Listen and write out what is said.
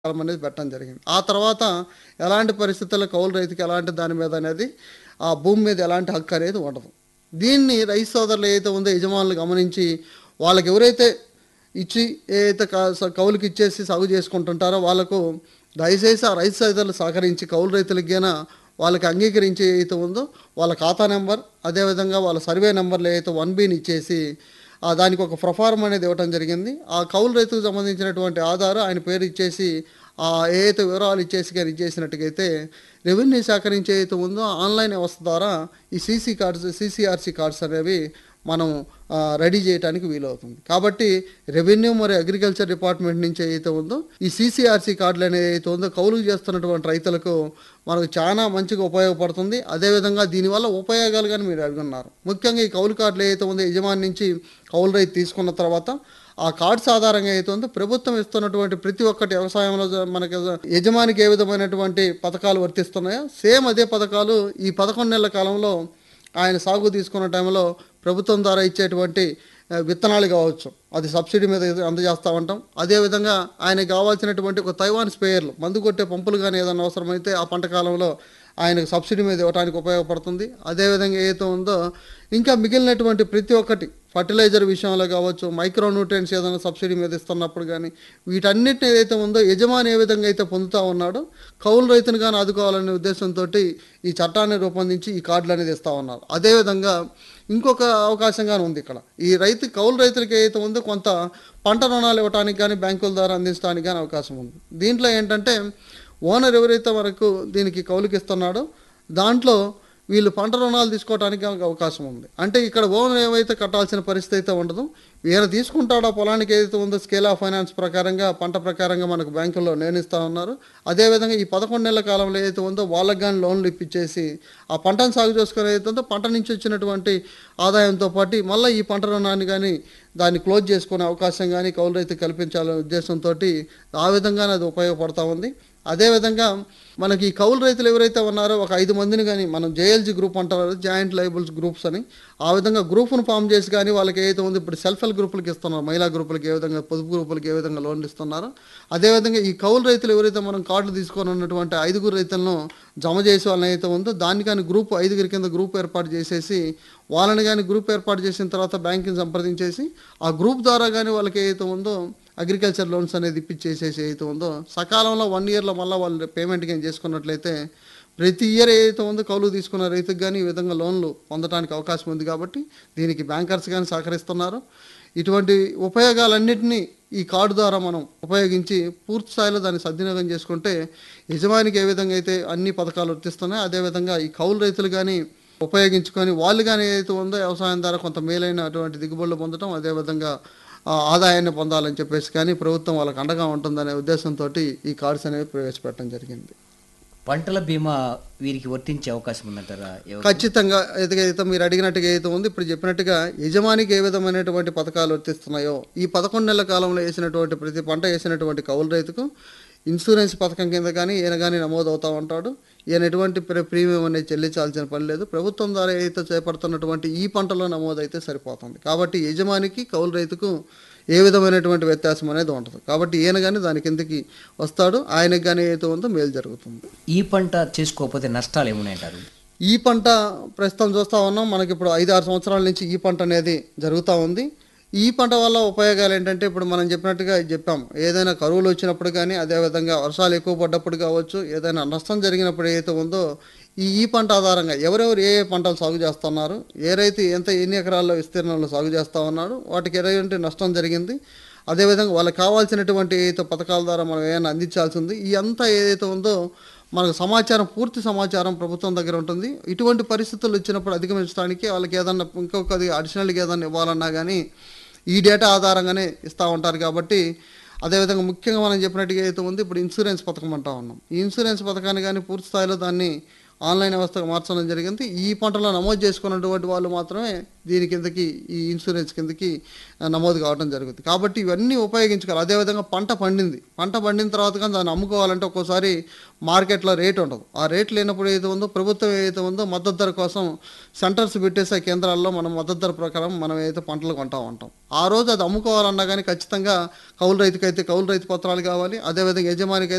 కాలం అనేది పెట్టడం జరిగింది ఆ తర్వాత ఎలాంటి పరిస్థితుల్లో కౌలు రైతుకి ఎలాంటి దాని మీద అనేది ఆ భూమి మీద ఎలాంటి హక్కు అనేది ఉండదు దీన్ని రైతు సోదరులు ఏదైతే ఉందో యజమానులు గమనించి వాళ్ళకి ఎవరైతే ఇచ్చి ఏదైతే కా- స- కౌలుకి ఇచ్చేసి సాగు చేసుకుంటుంటారో వాళ్ళకు దయచేసి ఆ రైతు సోదరులు సహకరించి కౌలు రైతులకి గైనా వాళ్ళకి అంగీకరించి ఏదైతే ఉందో వాళ్ళ ఖాతా నెంబర్ అదేవిధంగా వాళ్ళ సర్వే నెంబర్లు ఏదైతే వన్ బీని ఇచ్చేసి ఆ దానికి ఒక ప్రొఫార్మ్ అనేది ఇవ్వడం జరిగింది ఆ కౌలు రైతుకు సంబంధించినటువంటి ఆధార్ ఆయన పేరు ఇచ్చేసి ఆ ఏదైతే వివరాలు ఇచ్చేసి కానీ ఇచ్చేసినట్టుగైతే రెవెన్యూ శాఖ నుంచి ఏదైతే ఉందో ఆన్లైన్ వ్యవస్థ ద్వారా ఈ సీసీ కార్డ్స్ సీసీఆర్సీ కార్డ్స్ అనేవి మనం ఆ, రెడీ చేయడానికి వీలవుతుంది కాబట్టి రెవెన్యూ మరియు అగ్రికల్చర్ డిపార్ట్మెంట్ నుంచి ఏదైతే ఉందో ఈ సీసీఆర్సీ కార్డులు అనేది ఏదైతే ఉందో కౌలు చేస్తున్నటువంటి రైతులకు మనకు చాలా మంచిగా ఉపయోగపడుతుంది అదేవిధంగా దీనివల్ల ఉపయోగాలు కానీ మీరు అడుగున్నారు ముఖ్యంగా ఈ కౌలు కార్డులు ఏదైతే ఉందో యజమాని నుంచి కౌలు రైతు తీసుకున్న తర్వాత ఆ కార్డ్స్ ఆధారంగా అయితే ఉందో ప్రభుత్వం ఇస్తున్నటువంటి ప్రతి ఒక్కటి వ్యవసాయంలో జ- మనకి యజమానికి ఏ విధమైనటువంటి పథకాలు వర్తిస్తున్నాయో సేమ్ అదే పథకాలు ఈ పదకొండు నెలల కాలంలో ఆయన సాగు తీసుకున్న టైంలో ప్రభుత్వం ద్వారా ఇచ్చేటువంటి ఆ, విత్తనాలు కావచ్చు అది సబ్సిడీ మీద అందజేస్తూ ఉంటాం అదేవిధంగా ఆయనకు కావాల్సినటువంటి ఒక తైవాన్ స్పేయర్లు మందు కొట్టే పంపులు కానీ ఏదైనా అవసరమైతే ఆ పంట కాలంలో ఆయనకు సబ్సిడీ మీద ఇవ్వడానికి ఉపయోగపడుతుంది అదేవిధంగా ఏదైతే ఉందో ఇంకా మిగిలినటువంటి ప్రతి ఒక్కటి ఫర్టిలైజర్ విషయంలో కావచ్చు మైక్రో న్యూట్రియన్స్ ఏదైనా సబ్సిడీ మీద ఇస్తున్నప్పుడు కానీ వీటన్నిటిని ఏదైతే ఉందో యజమాని ఏ విధంగా అయితే పొందుతూ ఉన్నాడో కౌలు రైతును కానీ ఆదుకోవాలనే ఉద్దేశంతో ఈ చట్టాన్ని రూపొందించి ఈ కార్డులు అనేది ఇస్తూ ఉన్నారు అదేవిధంగా ఇంకొక అవకాశంగా ఉంది ఇక్కడ ఈ రైతు కౌలు రైతులకి ఏదైతే ఉందో కొంత పంట రుణాలు ఇవ్వడానికి కానీ బ్యాంకుల ద్వారా అందించడానికి కానీ అవకాశం ఉంది దీంట్లో ఏంటంటే ఓనర్ ఎవరైతే వరకు దీనికి కౌలుకి ఇస్తున్నాడో దాంట్లో వీళ్ళు పంట రుణాలు తీసుకోవడానికి ఒక అవకాశం ఉంది అంటే ఇక్కడ ఓనర్ ఏవైతే కట్టాల్సిన పరిస్థితి అయితే ఉండదు ఈయన తీసుకుంటాడో పొలానికి ఏదైతే ఉందో స్కేల్ ఆఫ్ ఫైనాన్స్ ప్రకారంగా పంట ప్రకారంగా మనకు బ్యాంకుల్లో నిర్ణయిస్తూ ఉన్నారు అదేవిధంగా ఈ పదకొండు నెలల కాలంలో ఏదైతే ఉందో వాళ్ళకి కానీ లోన్లు ఇప్పించేసి ఆ పంటను సాగు చేసుకుని ఏదైతే ఉందో పంట నుంచి వచ్చినటువంటి ఆదాయంతో పాటు మళ్ళీ ఈ పంట రుణాన్ని కానీ దాన్ని క్లోజ్ చేసుకునే అవకాశం కానీ కౌలు రైతు కల్పించాలనే ఉద్దేశంతో ఆ విధంగానే అది ఉపయోగపడతా ఉంది అదేవిధంగా మనకి ఈ కౌలు రైతులు ఎవరైతే ఉన్నారో ఒక ఐదు మందిని కానీ మనం జేఎల్జీ గ్రూప్ అంటారు జాయింట్ లైబుల్స్ గ్రూప్స్ అని ఆ విధంగా గ్రూప్ను ఫామ్ చేసి కానీ వాళ్ళకి ఏదైతే ఉంది ఇప్పుడు సెల్ఫ్ హెల్ప్ గ్రూపులకి ఇస్తున్నారు మహిళా గ్రూపులకి ఏ విధంగా పొదుపు గ్రూపులకి ఏ విధంగా లోన్లు ఇస్తున్నారో అదేవిధంగా ఈ కౌలు రైతులు ఎవరైతే మనం కార్డులు తీసుకొని ఉన్నటువంటి ఐదుగురు రైతులను జమ చేసే వాళ్ళని అయితే ఉందో దాన్ని కానీ గ్రూప్ ఐదుగురి కింద గ్రూప్ ఏర్పాటు చేసేసి వాళ్ళని కానీ గ్రూప్ ఏర్పాటు చేసిన తర్వాత బ్యాంకుని సంప్రదించేసి ఆ గ్రూప్ ద్వారా కానీ వాళ్ళకి ఏదైతే ఉందో అగ్రికల్చర్ లోన్స్ అనేది ఇప్పించేసేసి ఏదైతే ఉందో సకాలంలో వన్ ఇయర్లో మళ్ళీ వాళ్ళు పేమెంట్ కానీ చేసుకున్నట్లయితే ప్రతి ఇయర్ ఏదైతే ఉందో కౌలు తీసుకున్న రైతుకు కానీ ఈ విధంగా లోన్లు పొందడానికి అవకాశం ఉంది కాబట్టి దీనికి బ్యాంకర్స్ కానీ సహకరిస్తున్నారు ఇటువంటి ఉపయోగాలన్నింటినీ ఈ కార్డు ద్వారా మనం ఉపయోగించి పూర్తి స్థాయిలో దాన్ని సద్వినియోగం చేసుకుంటే యజమానికి ఏ విధంగా అయితే అన్ని పథకాలు వర్తిస్తున్నాయో అదేవిధంగా ఈ కౌలు రైతులు కానీ ఉపయోగించుకొని వాళ్ళు కానీ ఏదైతే ఉందో వ్యవసాయం ద్వారా కొంత మేలైనటువంటి దిగుబడులు పొందడం అదేవిధంగా ఆ, ఆదాయాన్ని పొందాలని చెప్పేసి కానీ ప్రభుత్వం వాళ్ళకి అండగా ఉంటుందనే ఉద్దేశంతో ఈ కార్డ్స్ అనేవి ప్రవేశపెట్టడం జరిగింది పంటల బీమా వీరికి వర్తించే అవకాశం ఉందంటారా ఎవరు? ఖచ్చితంగా ఏదైతే మీరు అడిగినట్టుగా ఏదైతే ఉంది ఇప్పుడు చెప్పినట్టుగా యజమానికి ఏ విధమైనటువంటి పథకాలు వర్తిస్తున్నాయో ఈ పదకొండు నెలల కాలంలో వేసినటువంటి ప్రతి పంట వేసినటువంటి కౌలు రైతుకు ఇన్సూరెన్స్ పథకం కింద కానీ ఈయన కానీ నమోదు అవుతూ ఉంటాడు ఈయన ఎటువంటి ప్ర- ప్రీమియం అనేది చెల్లించాల్సిన పని లేదు ప్రభుత్వం ద్వారా ఏదైతే చేపడుతున్నటువంటి ఈ పంటలో నమోదైతే సరిపోతుంది కాబట్టి యజమానికి కౌలు రైతుకు ఏ విధమైనటువంటి వ్యత్యాసం అనేది ఉంటుంది కాబట్టి ఈయన కానీ దాని కిందకి వస్తాడు ఆయనకి కానీ ఏదైతే ఉందో మేలు జరుగుతుంది ఈ పంట చేసుకోకపోతే నష్టాలు ఏమున్నాయంటారు ఈ పంట ప్రస్తుతం చూస్తూ ఉన్నాం మనకి ఇప్పుడు ఐదు ఆరు సంవత్సరాల నుంచి ఈ పంట అనేది జరుగుతూ ఉంది ఈ పంట వల్ల ఉపయోగాలు ఏంటంటే ఇప్పుడు మనం చెప్పినట్టుగా చెప్పాం ఏదైనా కరువులు వచ్చినప్పుడు కానీ అదేవిధంగా వర్షాలు ఎక్కువ పడ్డప్పుడు కావచ్చు ఏదైనా నష్టం జరిగినప్పుడు ఏదైతే ఉందో ఈ ఈ పంట ఆధారంగా ఎవరెవరు ఏ ఏ పంటలు సాగు చేస్తున్నారు ఏ రైతు ఎంత ఎన్ని ఎకరాల్లో విస్తీర్ణంలో సాగు చేస్తూ ఉన్నాడు వాటికి ఎలాంటి నష్టం జరిగింది అదేవిధంగా వాళ్ళకి కావాల్సినటువంటి ఏదైతే పథకాల ద్వారా మనం ఏమైనా అందించాల్సి ఉంది ఈ అంతా ఏదైతే ఉందో మనకు సమాచారం పూర్తి సమాచారం ప్రభుత్వం దగ్గర ఉంటుంది ఇటువంటి పరిస్థితులు వచ్చినప్పుడు అధిగమించడానికి వాళ్ళకి ఏదన్నా ఇంకొకది అడిషనల్గా ఏదన్నా ఇవ్వాలన్నా కానీ ఈ డేటా ఆధారంగానే ఇస్తూ ఉంటారు కాబట్టి అదేవిధంగా ముఖ్యంగా మనం చెప్పినట్టుగా అయితే ఉంది ఇప్పుడు ఇన్సూరెన్స్ పథకం అంటా ఉన్నాం ఈ ఇన్సూరెన్స్ పథకాన్ని కానీ పూర్తి స్థాయిలో దాన్ని ఆన్లైన్ వ్యవస్థకు మార్చడం జరిగింది ఈ పంటలో నమోదు చేసుకున్నటువంటి వాళ్ళు మాత్రమే దీని కిందకి ఈ ఇన్సూరెన్స్ కిందకి ఆ, నమోదు కావడం జరుగుతుంది కాబట్టి ఇవన్నీ ఉపయోగించుకోవాలి అదేవిధంగా పంట పండింది పంట పండిన తర్వాత కానీ దాన్ని అమ్ముకోవాలంటే ఒక్కోసారి మార్కెట్లో రేట్ ఉండదు ఆ రేట్ లేనప్పుడు ఏదైతే ఉందో ప్రభుత్వం ఏదైతే ఉందో మద్దతు ధర కోసం సెంటర్స్ పెట్టేసే కేంద్రాల్లో మనం మద్దతు ధర ప్రకారం మనం ఏదైతే పంటలు కొంటా ఉంటాం ఆ రోజు అది అమ్ముకోవాలన్నా కానీ ఖచ్చితంగా కౌలు రైతుకైతే కౌలు రైతు పత్రాలు కావాలి అదేవిధంగా యజమానికి